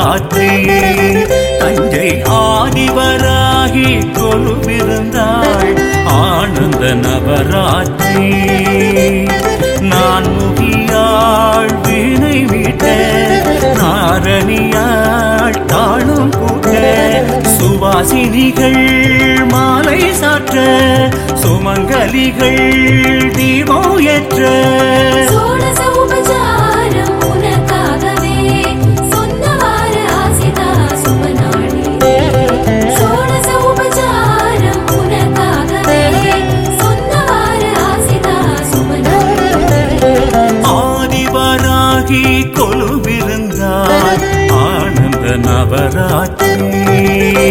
நவராத்திரி தஞ்சை ஆதிவராகி கொலுவிருந்தாள் ஆனந்த நவராத்திரி நான் முகியாள் வீணை விட்ட நாரணியாள் தாழும் கூட்ட சுவாசினிகள் மாலை சாற்ற சுமங்கலிகள் தீபம் ஏற்ற சோடச உபசாரம் உனக்காகவே சொன்னவார ஆசிதா சுபநாளி சோடச உபசாரம் உனக்காகவே சொன்னவார ஆசிதா சுபநாளி ஆதிவராகி கொலுவிருந்தார் ஆனந்த நவராத்திரி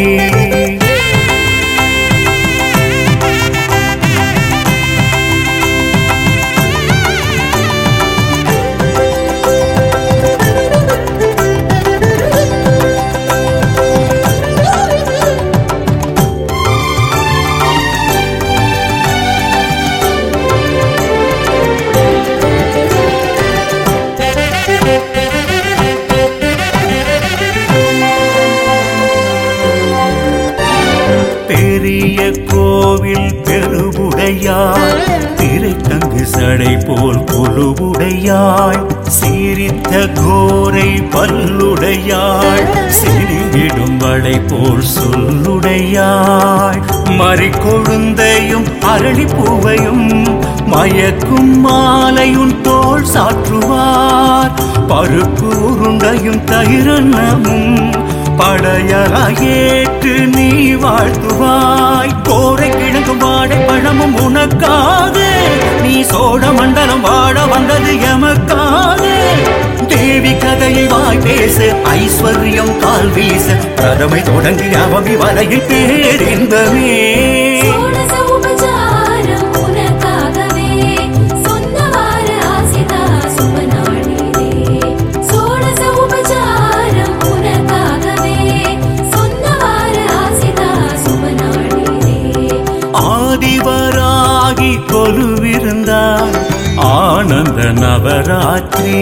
பெரிய கோவில் பெருவுடையாள் திரைத்தங்கு சடை போல் கொலுவுடையாள் சீரித்த கோரை பல்லுடையாள் சிறிவிடும் வடை போல் சொல்லுடையாள் மறிக்கொழுந்தையும் அரளிப்பூவையும் மயக்கும் மாலையும் தோள் சாற்றுவார் பருப்பு உருண்டையும் தயிரன்னமும் படையலாயேற்று நீ வாழ்த்துவாய் கோரை கிழங்கும் வாடை பழமும் உனக்காக நீ சோழ மண்டலம் வாழ வந்தது எமக்காக தேவி கதையை வாய் பேச ஐஸ்வர்யம் கால் வீச பிரதமை தொடங்கி அவமி வரையில் பேரின்பமே சோடச உபசாரம் உனக்காகவே சொன்னவார ஆசிதா சுபநாளிலே சோடச உபசாரம் உனக்காகவே சொன்னவார ஆசிதா சுபநாளிலே ஆதிவராகி கொலுவிருந்தார் ஆனந்த நவராத்திரி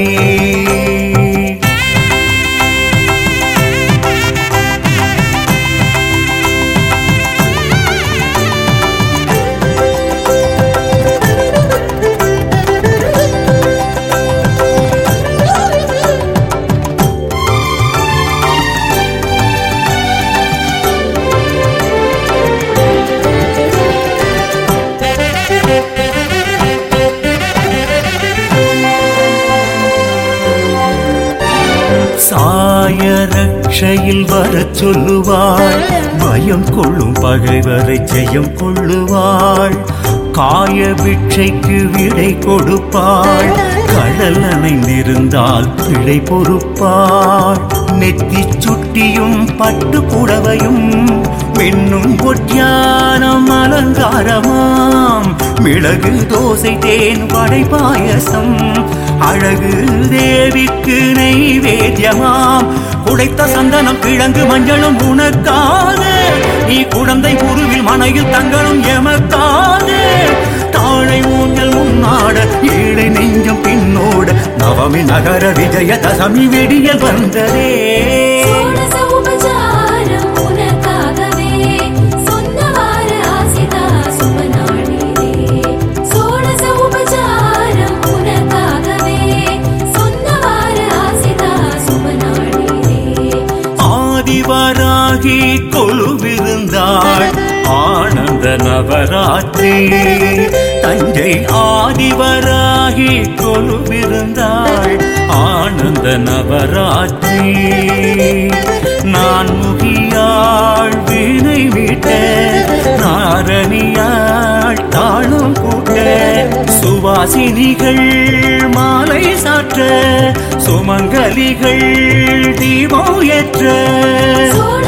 சாய ரக்ஷையில் வரச் சொல்லுவாள் பயம் கொள்ளும் பகைவரை ஜெயம் கொள்ளுவாள் காய பிட்சைக்கு விடை கொடுப்பாள் கடல் அணைந்திருந்தால் பிழை பொறுப்பாள் நெத்தி சுட்டியும் பட்டு புடவையும் பெண்ணும் ஒற்றானம் அலங்காரமாம் மிளகு தோசை தேன் வடை பாயசம் அழகு தேவிக்கு நெய்வேத்தியமாம் குடைத்த சந்தனம் கிழங்கு மஞ்சளும் உனக்காக நீ குழந்தை குருவில் மனையில் தங்களும் எமக்காக தாழை ஊஞ்சல் முன்னாட ஏழை நெஞ்சம் பின்னோட நவமி நகர விஜய தசமி வெடியல் வந்ததே சோடச உபசாரம் உனக்காகவே சொன்னவார ஆசிதா சுபநாளிலே சோடச உபசாரம் உனக்காகவே சொன்னவார ஆசிதா சுபநாளிலே ஆதிவராகி கொலுவிருந்தாள் ஆனந்த நவராத்திரி தஞ்சை ஆதிவராகி கொலுவிருந்தாள் ஆனந்த நவராத்திரி நான் முகியாள் வீணை விட்ட நாரணியாள் தாழும் கூட்ட சுவாசினிகள் மாலை சாற்ற சுமங்கலிகள் தீபம் ஏற்ற சோட